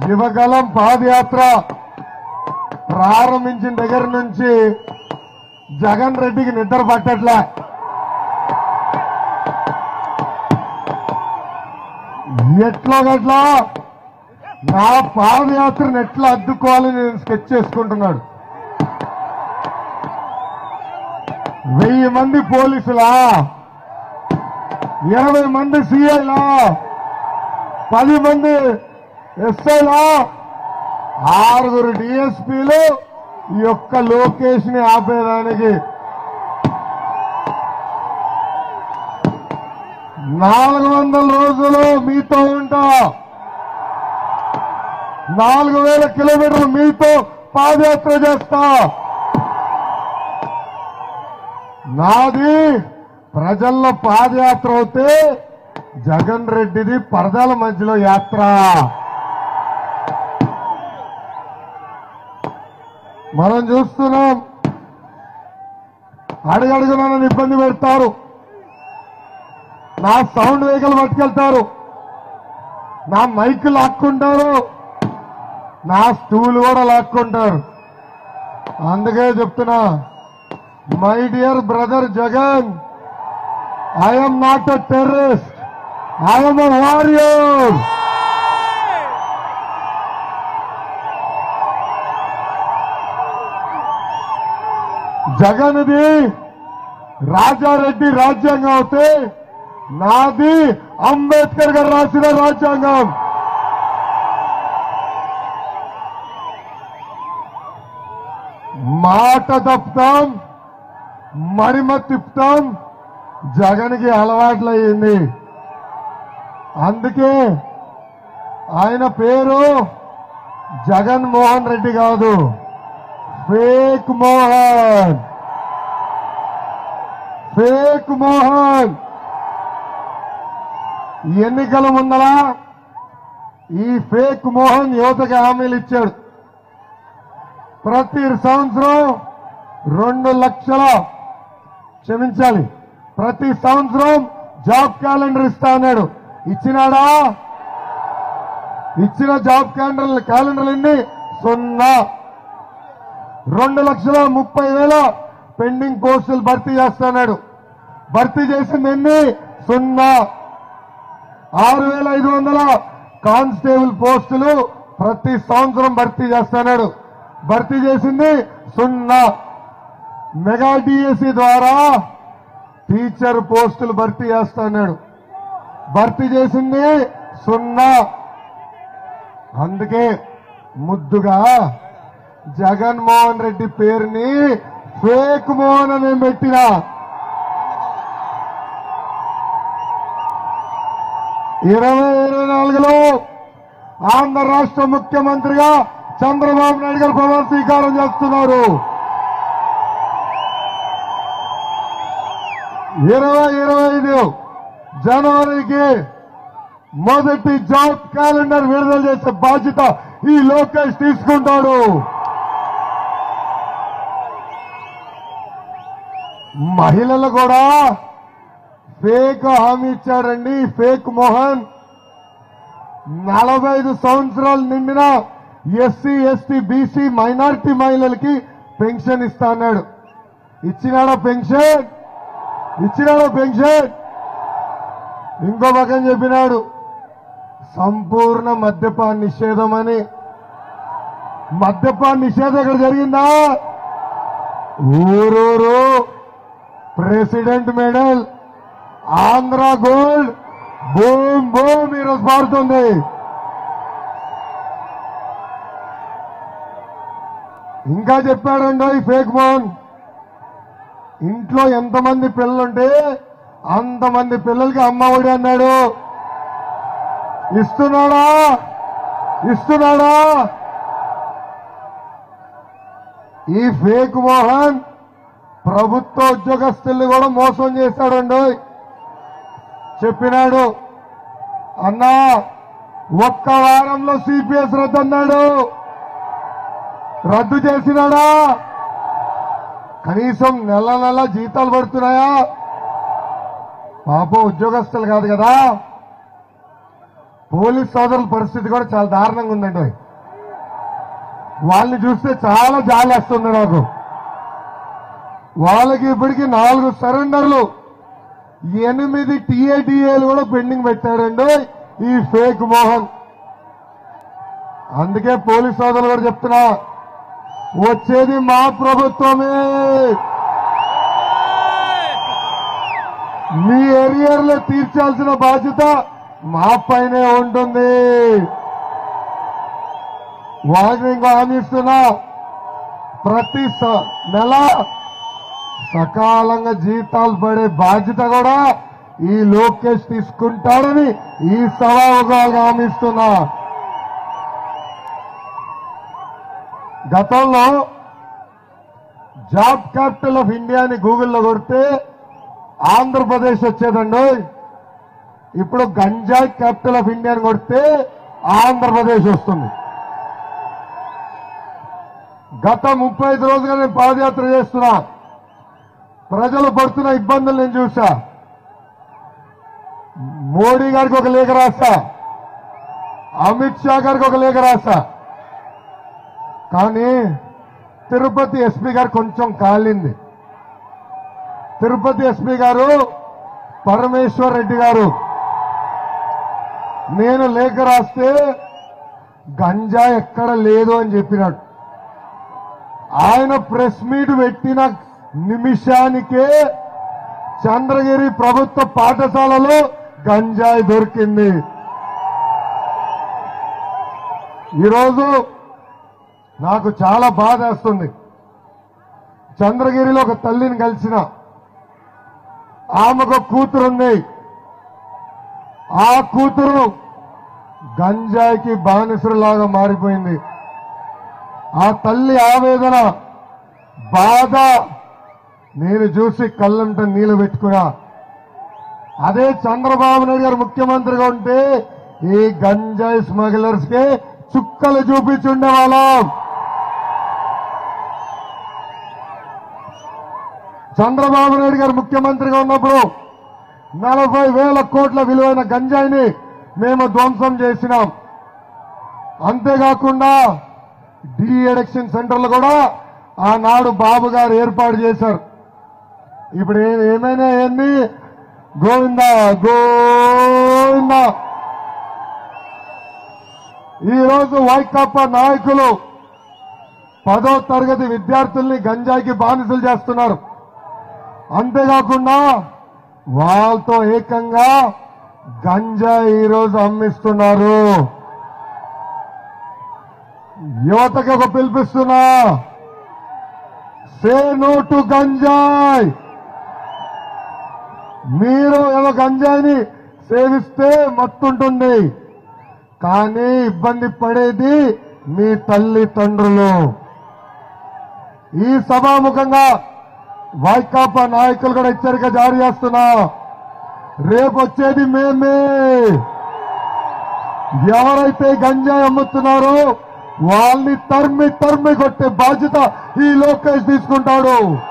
యువగలం పాదయాత్ర ప్రారంభించిన దగ్గర నుంచి జగన్ రెడ్డికి నిద్ర పట్టట్లే ఎట్లో గట్లా నా పాదయాత్రను ఎట్లా అడ్డుకోవాలని నేను స్కెచ్ చేసుకుంటున్నాడు వెయ్యి మంది పోలీసులా ఇరవై మంది సిఐలా పది మంది ఎస్ఐలా ఆరుగురు డిఎస్పీలు ఈ యొక్క లోకేష్ ని ఆపేదానికి నాలుగు వందల రోజులు మీతో ఉంటా నాలుగు వేల కిలోమీటర్లు మీతో పాదయాత్ర చేస్తా నాది ప్రజల్లో పాదయాత్ర అవుతే జగన్ రెడ్డిది పరదాల మధ్యలో యాత్ర మనం చూస్తున్నాం అడుగడుగున నన్ను ఇబ్బంది పెడతారు నా సౌండ్ వెహికల్ పట్టుకెళ్తారు నా మైక్ లాక్కుంటారు నా స్టూల్ కూడా లాక్కుంటారు అందుకే చెప్తున్నా my dear brother Jagan I'm not a terrorist I'm a warrior జగన్ది రాజారెడ్డి రాజ్యాంగం అవుతే నాది అంబేద్కర్ గారు రాసిన రాజ్యాంగం మాట తప్పుతాం మరిమ తిప్పుతాం జగన్కి అలవాట్లయింది అందుకే ఆయన పేరు జగన్ మోహన్ రెడ్డి కాదు ఫేక్ మోహన్ ఫేక్ మోహన్ ఎన్నికల ముందర ఈ ఫేక్ మోహన్ యువతకి హామీలు ఇచ్చాడు ప్రతి సంవత్సరం రెండు లక్షల క్షమించాలి ప్రతి సంవత్సరం జాబ్ క్యాలెండర్ ఇస్తా అన్నాడు ఇచ్చినాడా ఇచ్చిన జాబ్ క్యాలెండర్ క్యాలెండర్లు ఎన్ని సున్నా రెండు లక్షల ముప్పై వేల పెండింగ్ పోస్టులు భర్తీ చేస్తున్నాడు భర్తీ చేసింది ఎన్ని సున్నా ఆరు వేల ఐదు వందల కానిస్టేబుల్ పోస్టులు ప్రతి సంవత్సరం భర్తీ చేస్తున్నాడు భర్తీ చేసింది సున్నా మెగా డిఎస్సి ద్వారా టీచర్ పోస్టులు భర్తీ చేస్తున్నాడు భర్తీ చేసింది సున్నా అందుకే ముద్దుగా జగన్మోహన్ రెడ్డి పేరుని ఫేక్ మోహన్ అని పెట్టినా ఇరవై ఇరవై నాలుగులో ఆంధ్ర రాష్ట్ర ముఖ్యమంత్రిగా చంద్రబాబు నాయుడు గారు ప్రమాణ స్వీకారం చేస్తున్నారు ఇరవై ఇరవై ఐదు జనవరికి మొదటి జాబ్ క్యాలెండర్ విడుదల చేసే బాధ్యత ఈ లోకేష్ తీసుకుంటాడు మహిళలు కూడా ఫేక్ హామీ ఇచ్చారండి ఫేక్ మోహన్ నలభై ఐదు సంవత్సరాలు నిండిన ఎస్సీ ఎస్టీ బీసీ మైనారిటీ మహిళలకి పెన్షన్ ఇస్తా అన్నాడు ఇచ్చినాడా పెన్షన్ ఇచ్చినాడా పెన్షన్ ఇంకో పక్కన చెప్పినాడు సంపూర్ణ మద్యపాన నిషేధం అని మద్యపాన నిషేధం ఇక్కడ జరిగిందా ఊరూరు president medal Andhra gold boom boom ఈరోజు పారుతుంది ఇంకా చెప్పాడండి ఈ ఫేక్ మోహన్ ఇంట్లో ఎంతమంది పిల్లలుంటే అంతమంది పిల్లలకి అమ్మఒడి అన్నాడు ఇస్తున్నాడా ఇస్తున్నాడా ఈ ఫేక్ మోహన్ ప్రభుత్వ ఉద్యోగస్తుల్ని కూడా మోసం చేశాడండి చెప్పినాడు అన్నా ఒక్క వారంలో సిపిఎస్ రద్దు అన్నాడు రద్దు చేసినాడా కనీసం నెల నెల జీతాలు పడుతున్నాయా పాపం ఉద్యోగస్తులు కాదు కదా పోలీస్ సోదరుల పరిస్థితి కూడా చాలా దారుణంగా ఉందండి వాళ్ళని చూస్తే చాలా జాలేస్తుంది నాకు వాళ్ళకి ఇప్పటికి నాలుగు సరెండర్లు ఎనిమిది టీఏటీఏలు కూడా పెండింగ్ పెట్టాడండి ఈ ఫేక్ మోహన్ అందుకే పోలీస్ సోదరులు కూడా చెప్తున్నా వచ్చేది మా ప్రభుత్వమే మీ ఏరియాలో తీర్చాల్సిన బాధ్యత మా పైనే ఉంటుంది వాళ్ళని ఇంకో హామీ ఇస్తున్నా ప్రతి స- నెల సకాలంగా జీతాలు పడే బాధ్యత కూడా ఈ లోకేష్ తీసుకుంటాడని ఈ సభాముఖంగా హామీ ఇస్తున్నా గతంలో జాబ్ క్యాపిటల్ ఆఫ్ ఇండియా అని గూగుల్లో కొడితే ఆంధ్రప్రదేశ్ వచ్చేదండి ఇప్పుడు గంజాయి క్యాపిటల్ ఆఫ్ ఇండియా అని కొడితే ఆంధ్రప్రదేశ్ వస్తుంది గత ముప్పై ఐదు రోజులుగా నేను పాదయాత్ర చేస్తున్నా ప్రజలు పడుతున్న ఇబ్బందులు నేను చూసా మోడీ గారికి ఒక లేఖ రాస్తా అమిత్ షా గారికి ఒక లేఖ రాస్తా కానీ తిరుపతి ఎస్పీ గారు కొంచెం కాలింది తిరుపతి ఎస్పీ గారు పరమేశ్వర్ రెడ్డి గారు నేను లేఖ రాస్తే గంజా ఎక్కడ లేదు అని చెప్పినాడు ఆయన ప్రెస్ మీట్ పెట్టిన నిమిషానికే చంద్రగిరి ప్రభుత్వ పాఠశాలలో గంజాయి దొరికింది ఈరోజు నాకు చాలా బాధ వేస్తుంది చంద్రగిరిలో ఒక తల్లిని కలిసిన ఆమెకు ఒక కూతురుంది ఆ కూతురు గంజాయికి బానిసరులాగా మారిపోయింది ఆ తల్లి ఆవేదన బాధ నేను చూసి కళ్ళంట నీళ్లు పెట్టుకున్నా అదే చంద్రబాబు నాయుడు గారు ముఖ్యమంత్రిగా ఉంటే ఈ గంజాయి స్మగ్లర్స్ కి చుక్కలు చూపించుండే వాళ్ళం చంద్రబాబు నాయుడు గారు ముఖ్యమంత్రిగా ఉన్నప్పుడు నలభై వేల కోట్ల విలువైన గంజాయిని మేము ధ్వంసం చేసినాం అంతేకాకుండా డి ఎడక్షన్ సెంటర్లు కూడా ఆనాడు బాబు గారు ఏర్పాటు చేశారు ఇప్పుడు ఏ- ఏమైనా ఏంది గోవింద గోవింద ఈరోజు వైకాపా నాయకులు పదో తరగతి విద్యార్థుల్ని గంజాయికి బానిసలు చేస్తున్నారు అంతేకాకుండా వాళ్ళతో ఏకంగా గంజాయి ఈరోజు అమ్మిస్తున్నారు యువతకి ఒక పిలిపిస్తున్నా సే నో టు గంజాయ్ మీరు ఏదో గంజాయిని సేవిస్తే మత్తుంటుంది కానీ ఇబ్బంది పడేది మీ తల్లిదండ్రులు ఈ సభాముఖంగా వైకాపా నాయకులు కూడా హెచ్చరిక జారీ చేస్తున్నా రేపు వచ్చేది మేమే ఎవరైతే గంజాయి అమ్ముతున్నారో వాళ్ళని తరిమి తరిమి కొట్టే బాధ్యత ఈ లోకేష్ తీసుకుంటాడు